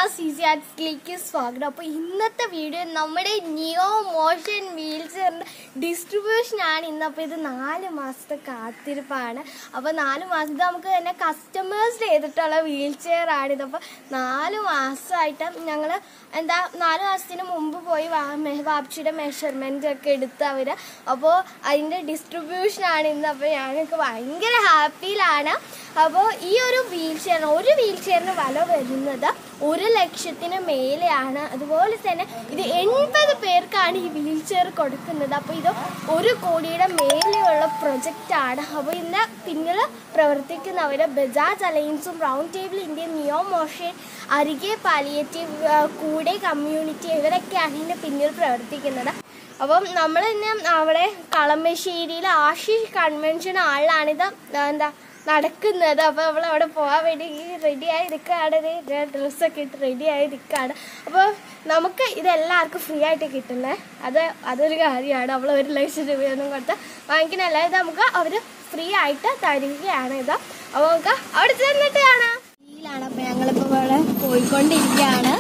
ഞാൻ C C ആർട്സിലേക്ക് സ്വാഗതം അപ്പോൾ ഇന്നത്തെ വീഡിയോ നമ്മുടെ നിയോ മോഷൻ വീൽ ചെയറിൻ്റെ ഡിസ്ട്രിബ്യൂഷൻ ആണ് ഇന്ന് അപ്പോൾ ഇത് നാല് മാസത്തെ കാത്തിരിപ്പാണ് അപ്പോൾ നാല് മാസം ഇത് നമുക്ക് തന്നെ കസ്റ്റമേഴ്സ് ചെയ്തിട്ടുള്ള വീൽ ചെയർ ആണിത് അപ്പോൾ നാല് മാസമായിട്ട് ഞങ്ങൾ എന്താ നാല് മാസത്തിന് മുമ്പ് പോയി വാ- മെ- വാപ്ചിയുടെ മെഷർമെൻ്റ് ഒക്കെ എടുത്ത് അവർ അപ്പോൾ അതിൻ്റെ ഡിസ്ട്രിബ്യൂഷൻ ആണ് ഇന്ന് അപ്പോൾ ഞങ്ങൾക്ക് ഭയങ്കര ഹാപ്പിയിലാണ് അപ്പോൾ ഈ ഒരു വീൽ ചെയർ ഒരു വീൽ ചെയറിന് വില വരുന്നത് ഒരു ലക്ഷത്തിന് മേലെയാണ് അതുപോലെ തന്നെ ഇത് എൺപത് പേർക്കാണ് ഈ വീൽ ചെയർ കൊടുക്കുന്നത് അപ്പോൾ ഇത് ഒരു കോടിയുടെ മേലെയുള്ള പ്രൊജക്റ്റ് ആണ് അപ്പോൾ ഇതിൻ്റെ പിന്നിൽ പ്രവർത്തിക്കുന്നവർ ബജാജ് അലയൻസും Round Table India Neo Motion അരികെ പാലിയേറ്റീവ് ആ, കൂടെ കമ്മ്യൂണിറ്റി ഇവരൊക്കെയാണ് ഇതിൻ്റെ പിന്നിൽ പ്രവർത്തിക്കുന്നത് അപ്പം നമ്മൾ തന്നെ അവിടെ കളമശ്ശേരിയിലെ ആശിഷ് കൺവെൻഷൻ ഹാളിലാണിത് എന്താ നടക്കുന്നത് അപ്പോൾ നമ്മൾ അവിടെ പോകാൻ വേണ്ടി റെഡി ആയി നിൽക്കുകയാണ് ഡ്രസ്സൊക്കെ ഇട്ട് റെഡി ആയി നിൽക്കുകയാണ് അപ്പോൾ നമുക്ക് ഇതെല്ലാവർക്കും ഫ്രീ ആയിട്ട് കിട്ടുന്നത് അത് അതൊരു കാര്യമാണ് നമ്മൾ ഒരു ലക്ഷം രൂപയൊന്നും കൊടുത്ത് വാങ്ങിക്കണല്ല ഇത് നമുക്ക് അവർ ഫ്രീ ആയിട്ട് തരികയാണ് ഇത് അപ്പോൾ നമുക്ക് അവിടെ ചെന്നിട്ട് കാണാം ഇതിലാണ് അപ്പോൾ ഞങ്ങളിപ്പോൾ ഇവിടെ പോയിക്കൊണ്ടിരിക്കുകയാണ്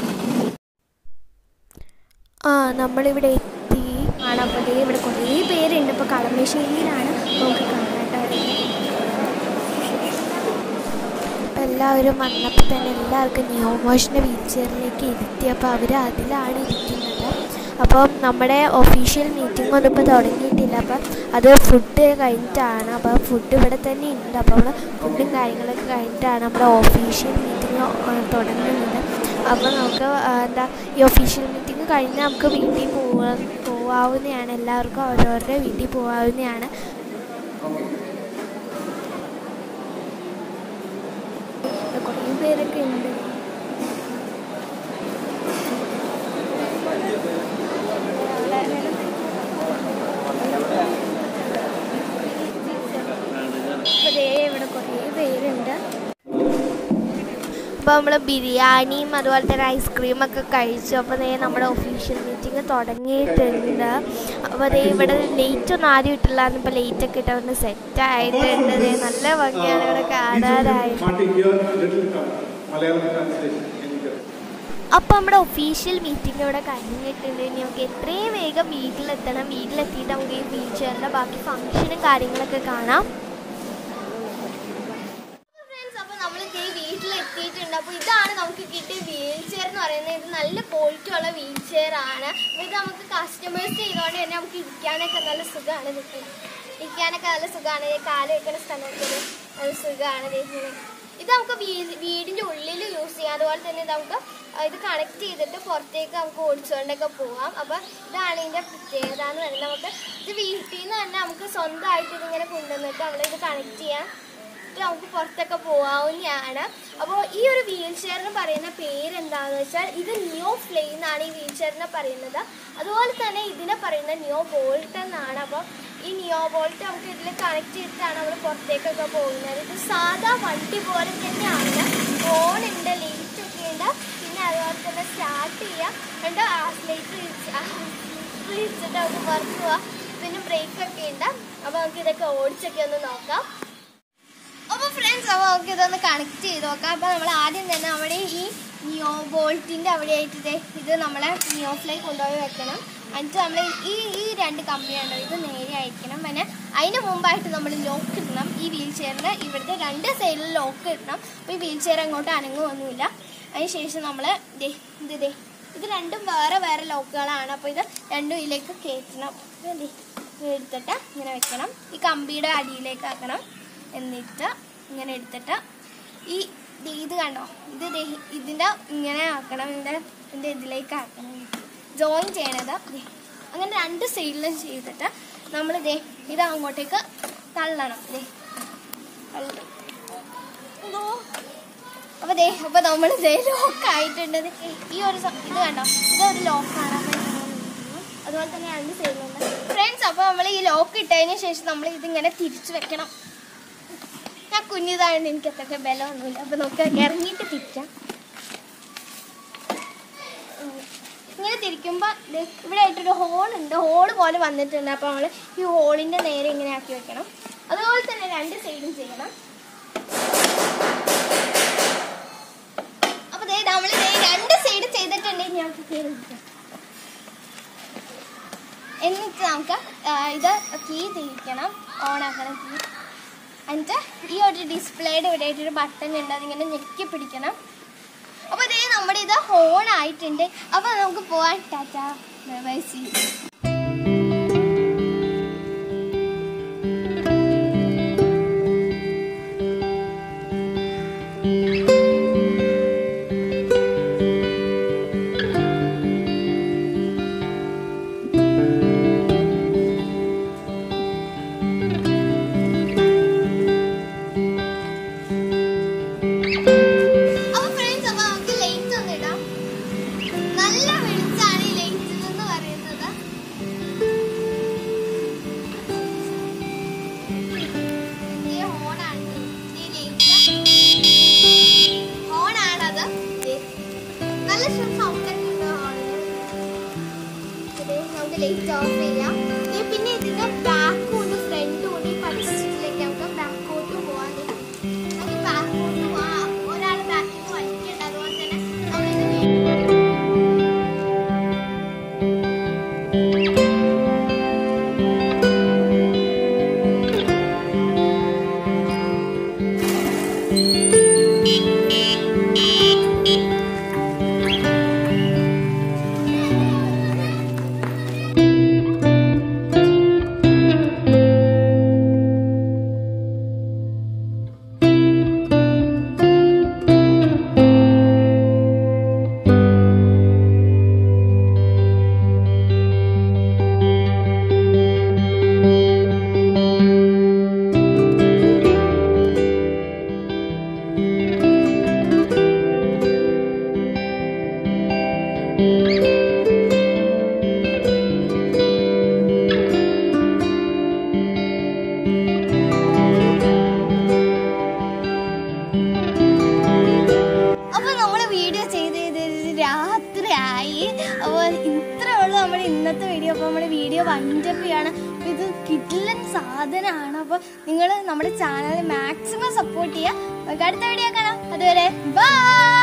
ആ നമ്മളിവിടെ എത്തി ആണ് അപ്പോൾ ദേ ഇവിടെ കുറേ പേരുണ്ട് ഇപ്പോൾ കളമശ്ശേരിയിലാണ് നമുക്ക് കാണാനായിട്ട് അവരെ അപ്പം എല്ലാവരും വന്നപ്പോൾ തന്നെ എല്ലാവർക്കും ന്യൂമോഷൻ്റെ വീൽ ചെയറിലേക്ക് ഇരുത്തി അപ്പോൾ അവർ അതിലാണ് ഇരിക്കുന്നത് അപ്പം നമ്മുടെ ഒഫീഷ്യൽ മീറ്റിംഗ് ഒന്നും ഇപ്പോൾ തുടങ്ങിയിട്ടില്ല അപ്പം അത് ഫുഡ് കഴിഞ്ഞിട്ടാണ് അപ്പോൾ ഫുഡ് ഇവിടെ തന്നെ ഉണ്ട് അപ്പോൾ നമ്മൾ ഫുഡും കാര്യങ്ങളൊക്കെ കഴിഞ്ഞിട്ടാണ് നമ്മുടെ ഒഫീഷ്യൽ മീറ്റിംഗ് തുടങ്ങുന്നത് അപ്പോൾ നമുക്ക് ആ, എന്താ ഈ ഒഫീഷ്യൽ മീറ്റിംഗ് കഴിഞ്ഞാൽ നമുക്ക് വീട്ടിൽ പോവാ പോവാവുന്നതാണ് എല്ലാവർക്കും അവരവരുടെ വീട്ടിൽ പോവാവുന്നതാണ് ഇവിടെ കുറേ പേരൊക്കെ ഉണ്ട് ഇപ്പൊ ദേ ഇവിടെ കുറേ പേരുണ്ട് അപ്പോൾ നമ്മൾ ബിരിയാണിയും അതുപോലെ തന്നെ ഐസ്ക്രീമൊക്കെ കഴിച്ചു അപ്പോൾ ദേ നമ്മുടെ ഒഫീഷ്യൽ മീറ്റിംഗ് തുടങ്ങിയിട്ടുണ്ട് അപ്പോൾ ദേ ഇവിടെ ലേറ്റ് ഒന്നും ആദ്യം ഇട്ടില്ലാന്ന് ഇപ്പോൾ ലേറ്റ് ഒക്കെ ഇട്ടവന്ന് സെറ്റ് ആയിട്ടുണ്ട് ദേ നല്ല ഭംഗിയാണ് ഇവിടെ കാണാനായിട്ട് Martin, your little uh, Malayalam translation. Can you just അപ്പോൾ നമ്മുടെ ഒഫീഷ്യൽ മീറ്റിംഗ് ഇവിടെ കഴിഞ്ഞിട്ടുണ്ട് ഇനി നമുക്ക് എത്രയും വേഗം വീട്ടിലെത്തണം വീട്ടിലെത്തിയിട്ട് നമുക്ക് ഈ വീൽ ചെയറിൻ്റെ ബാക്കി ഫംഗ്ഷനും കാര്യങ്ങളൊക്കെ കാണാം ഫ്രണ്ട്സ് അപ്പോൾ നമ്മൾ ഇതേ വീട്ടിലെത്തിയിട്ടുണ്ട് അപ്പോൾ ഇതാണ് നമുക്ക് കിട്ടിയ വീൽ ചെയർ എന്ന് പറയുന്നത് ഇത് നല്ല ക്വാളിറ്റി ഉള്ള വീൽ ചെയർ ആണ് അപ്പോൾ ഇത് നമുക്ക് കസ്റ്റമൈസ് ചെയ്തുകൊണ്ട് തന്നെ നമുക്ക് ഇരിക്കാനൊക്കെ നല്ല സുഖമാണ് ഇത് ഇരിക്കാനൊക്കെ നല്ല സുഖമാണ് ഈ കാല് വെക്കുന്ന സ്ഥലമൊക്കെ ഒരു നല്ല സുഖമാണ് ദേ ഇങ്ങനെ ഇത് നമുക്ക് വീ- വീടിൻ്റെ ഉള്ളിൽ യൂസ് ചെയ്യാം അതുപോലെ തന്നെ ഇത് നമുക്ക് ഇത് കണക്ട് ചെയ്തിട്ട് പുറത്തേക്ക് നമുക്ക് ഓടിച്ചുകൊണ്ടൊക്കെ പോവാം അപ്പോൾ ഇതാണ് ഇതിൻ്റെ പ്രത്യേകത എന്ന് പറയുന്നത് നമുക്ക് ഇത് വീട്ടിൽ നിന്ന് തന്നെ നമുക്ക് സ്വന്തമായിട്ട് ഇതിങ്ങനെ കൊണ്ടുവന്നിട്ട് നമ്മളിത് കണക്ട് ചെയ്യാം ഇത് നമുക്ക് പുറത്തൊക്കെ പോകാവുന്നതാണ് അപ്പോൾ ഈ ഒരു വീൽ ചെയറിന് പറയുന്ന പേര് എന്താണെന്ന് വെച്ചാൽ ഇത് നിയോ ഫ്ലെയിം എന്നാണ് ഈ വീൽ ചെയറിനെ പറയുന്നത് അതുപോലെ തന്നെ ഇതിനെ പറയുന്നത് നിയോ ബോൾട്ട് എന്നാണ് അപ്പോൾ ഈ നിയോ ബോൾട്ട് നമുക്ക് ഇതിൽ കണക്ട് ചെയ്തിട്ടാണ് നമ്മൾ പുറത്തേക്കൊക്കെ പോകുന്നത് ഇത് സാധാ വണ്ടി പോലെ തന്നെയാണ് ഫോൺ ഉണ്ട് ലൈറ്റ് ഒക്കെ ഉണ്ട് പിന്നെ അതുപോലെ തന്നെ സ്റ്റാർട്ട് ചെയ്യാം രണ്ട് ലൈറ്റ് വിളിച്ചിട്ട് നമുക്ക് പുറത്ത് പോവാം പിന്നെ ബ്രേക്കൊക്കെ ഉണ്ട് അപ്പോൾ നമുക്ക് ഇതൊക്കെ ഓടിച്ചൊക്കെ ഒന്ന് നോക്കാം അപ്പോൾ ഫ്രണ്ട്സ് അപ്പോൾ നമുക്ക് ഇതൊന്ന് കണക്ട് ചെയ്ത് നോക്കാം അപ്പോൾ നമ്മൾ ആദ്യം തന്നെ അവിടെ ഈ നിയോ ബോൾട്ടിൻ്റെ അവിടെ ആയിട്ട് ദേ ഇത് നമ്മളെ നിയോ ഫ്ലൈ കൊണ്ടുപോയി വെക്കണം എന്നിട്ട് നമ്മൾ ഈ ഈ രണ്ട് കമ്പിയുണ്ടോ ഇത് നേരെ അയക്കണം പിന്നെ അതിന് മുമ്പായിട്ട് നമ്മൾ ലോക്ക് ഇടണം ഈ വീൽ ചെയറിന് ഇവിടുത്തെ രണ്ട് സൈഡിൽ ലോക്ക് ഇടണം അപ്പോൾ ഈ വീൽ ചെയർ അങ്ങോട്ട് അനങ്ങുമൊന്നുമില്ല അതിന് ശേഷം നമ്മൾ ദേ ഇത് ദേ ഇത് രണ്ടും വേറെ വേറെ ലോക്കുകളാണ് അപ്പോൾ ഇത് രണ്ടും ഇതിലേക്ക് കയറ്റണം അപ്പോൾ ദേ ഇത് എടുത്തിട്ട് ഇങ്ങനെ വെക്കണം ഈ കമ്പിയുടെ അടിയിലേക്ക് ആക്കണം എന്നിട്ട് ഇങ്ങനെ എടുത്തിട്ട് ഈ ദേ ഇത് കണ്ടോ ഇത് ദേ ഇതിൻ്റെ ഇങ്ങനെ ആക്കണം ഇതിൻ്റെ ഇതിൻ്റെ ഇതിലേക്ക് ആക്കണം ജോയിൻ ചെയ്യണത് ദേ അങ്ങനെ രണ്ട് സൈഡിലും ചെയ്തിട്ട് നമ്മൾ ദേ ഇത് അങ്ങോട്ടേക്ക് തള്ളണം ദേ തള്ളണം ഇതോ. അപ്പോൾ ദേ അപ്പോൾ നമ്മൾ ദേ ലോക്ക് ആയിട്ടുണ്ട് ദേ ഈ ഒരു സ- ഇത് കണ്ടോ ഇതൊരു ലോക്കാണ് അപ്പോൾ ഇങ്ങനെ ഇരിക്കുന്നു. അതുപോലെ തന്നെ രണ്ട് സൈഡിലുണ്ട് ഫ്രണ്ട്സ് അപ്പോൾ നമ്മൾ ഈ ലോക്ക് ഇട്ടതിന് ശേഷം നമ്മൾ ഇതിങ്ങനെ തിരിച്ചു വെക്കണം ഞാൻ കുഞ്ഞിതായതുകൊണ്ട് എനിക്ക് അത്രയ്ക്ക് ബലമൊന്നുമില്ല അപ്പോൾ നമുക്ക് ഇറങ്ങിയിട്ട് തിരിക്കാം ഉം. ഇങ്ങനെ തിരിക്കുമ്പോൾ ഇവിടെ ആയിട്ടൊരു ഹോൾ ഉണ്ട് ഹോൾ പോലെ വന്നിട്ടുണ്ട് അപ്പോൾ നമ്മൾ ഈ ഹോളിൻ്റെ നേരെ ഇങ്ങനെ ആക്കി വെക്കണം അതുപോലെ തന്നെ രണ്ട് സൈഡും ചെയ്യണം അപ്പോൾ ദേ നമ്മൾ രണ്ട് സൈഡ് ചെയ്തിട്ടുണ്ട് ഇനി നമുക്ക് കയറി ഇരിക്കാം. എന്നിട്ട് നമുക്ക് ആ, ഇത് കീ തിരിക്കണം ഓൺ ആക്കണം കീ എന്നിട്ട് ഈ ഒരു ഡിസ്പ്ലേയുടെ ഇവിടെ ആയിട്ടൊരു ബട്ടൺ ഉണ്ട് അതിങ്ങനെ ഞെക്കി പിടിക്കണം അപ്പോൾ ഇതേ നമ്മുടെ ഇത് ഓൺ ആയിട്ടുണ്ട് അപ്പോൾ നമുക്ക് പോവാൻ ടാറ്റ ബൈ സി അപ്പൊ ഫ്രണ്ട്സ് അപ്പൊ നമുക്ക് ലൈറ്റ് ഒന്ന് ഇടാം നല്ല വെളിച്ചാണ് ഈ ലൈറ്റിൽ എന്ന് പറയുന്നത് ഈ ഹോണാണ് ഈ ലൈറ്റ് ഹോണാണത് ദേ. നല്ല സൗണ്ട് ഒക്കെ ഉണ്ട് ഹോണിന് ഇത് നമുക്ക് ലൈറ്റ് ഓഫ് ചെയ്യാം ദേ പിന്നെ ഇതിന്റെ ബാക്കും ഉണ്ട് ഫ്രണ്ടും ഉണ്ട് ഈ പഠിച്ചിട്ടില്ലെങ്കിൽ നമുക്ക് ബാക്കോട്ട് പോവാൻ നമുക്ക് ബാക്കോട്ട് പോവാം ഒരാൾ ബാക്കിൽ നിന്ന് വലിക്കുന്നുണ്ട് അതുപോലെ തന്നെ നമ്മളിത് വീണ്ടും അപ്പൊ നമ്മള് വീഡിയോ ചെയ്ത് ചെയ്ത് രാത്രിയായി അപ്പോൾ ഇത്രേ ഉള്ളൂ നമ്മുടെ ഇന്നത്തെ വീഡിയോ അപ്പോൾ നമ്മുടെ വീഡിയോ വൈൻഡപ്പ് ചെയ്യാണ് അപ്പൊ ഇത് കിട്ടില്ലൻ സാധനമാണ് അപ്പോൾ നിങ്ങൾ നമ്മുടെ ചാനൽ മാക്സിമം സപ്പോർട്ട് ചെയ്യുക നമുക്ക് അടുത്ത വീഡിയോ കാണാം അതുവരെ ബൈ